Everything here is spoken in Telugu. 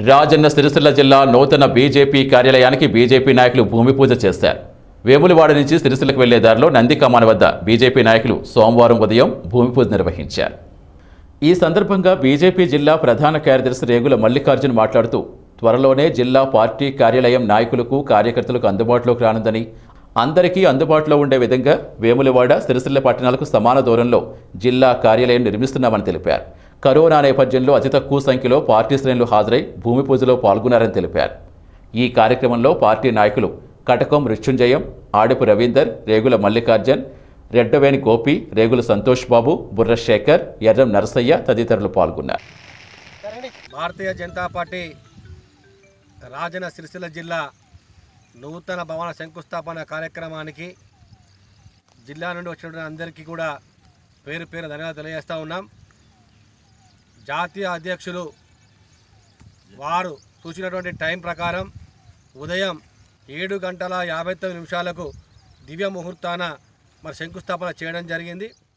రాజన్న సిరిసిల్ల జిల్లా నూతన బీజేపీ కార్యాలయానికి బీజేపీ నాయకులు భూమి పూజ చేశారు వేములవాడ నుంచి సిరిసిల్లకు వెళ్లే దారిలో నందికమాన వద్ద బీజేపీ నాయకులు సోమవారం ఉదయం భూమి పూజ నిర్వహించారు ఈ సందర్భంగా బీజేపీ జిల్లా ప్రధాన కార్యదర్శి రేగుల మల్లికార్జున్ మాట్లాడుతూ త్వరలోనే జిల్లా పార్టీ కార్యాలయం నాయకులకు కార్యకర్తలకు అందుబాటులోకి రానుందని అందరికీ అందుబాటులో ఉండే విధంగా వేములవాడ సిరిసిల్ల పట్టణాలకు సమాన దూరంలో జిల్లా కార్యాలయం నిర్మిస్తున్నామని తెలిపారు కరోనా నేపథ్యంలో అతి తక్కువ సంఖ్యలో పార్టీ శ్రేణులు హాజరై భూమి పూజలో పాల్గొన్నారని తెలిపారు ఈ కార్యక్రమంలో పార్టీ నాయకులు కటకం మృత్యుంజయం ఆడపు రవీందర్ రేగుల మల్లికార్జన్ రెడ్డవేణి గోపి రేగుల సంతోష్ బాబు బుర్ర శేఖర్ ఎర్రం నరసయ్య తదితరులు పాల్గొన్నారు భారతీయ జనతా పార్టీ రాజన్న సిరిసిల్ల జిల్లా నూతన భవన శంకుస్థాపన కార్యక్రమానికి జిల్లా నుండి వచ్చినటువంటి అందరికీ కూడా పేరు పేరు ధన్యవాదాలు తెలియజేస్తూ ఉన్నాం జాతీయ అధ్యక్షులు వారు సూచించినటువంటి టైం ప్రకారం ఉదయం ఏడు గంటల యాభై తొమ్మిది నిమిషాలకు దివ్య ముహూర్తాన మరి శంకుస్థాపన చేయడం జరిగింది